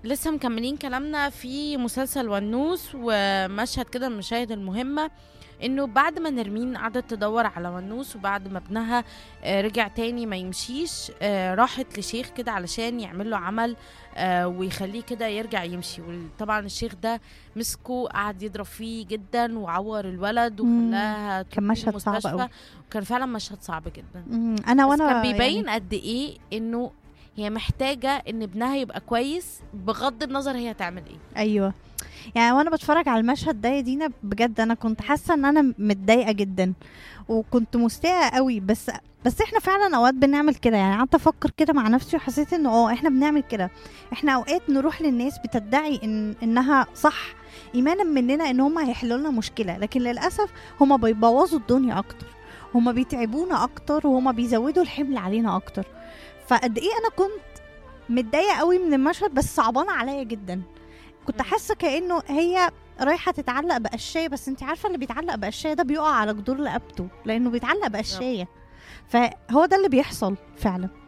لسه مكملين كلامنا في مسلسل ونوس ومشهد كده من المشاهد المهمة انه بعد ما نرمين قعدت تدور على ونوس وبعد ما ابنها آه، رجع تاني ما يمشيش آه، راحت لشيخ كده علشان يعمل له عمل آه، ويخليه كده يرجع يمشي وطبعا الشيخ ده مسكه قعد يضرب فيه جدا وعور الولد مم. وخلاها كان تروح مشهد صعب المستشفى. أوي. وكان فعلا مشهد صعب جدا مم، انا بس وانا كان بيبين يعني قد ايه انه هي محتاجة ان ابنها يبقى كويس بغض النظر هي هتعمل ايه ايوه يعني وانا بتفرج على المشهد ده يا دينا بجد انا كنت حاسه ان انا متضايقه جدا وكنت مستاءه قوي بس بس احنا فعلا اوقات بنعمل كده يعني قعدت افكر كده مع نفسي وحسيت انه اه احنا بنعمل كده احنا اوقات نروح للناس بتدعي ان انها صح ايمانا مننا ان هم هيحلوا لنا مشكله لكن للاسف هم بيبوظوا الدنيا اكتر هم بيتعبونا اكتر وهم بيزودوا الحمل علينا اكتر فقد ايه انا كنت متضايقه قوي من المشهد بس صعبانه عليا جدا كنت مم. حاسه كانه هي رايحه تتعلق بقشايه بس انت عارفه اللي بيتعلق بقشايه ده بيقع على جدور رقبته لانه بيتعلق بقشايه فهو ده اللي بيحصل فعلا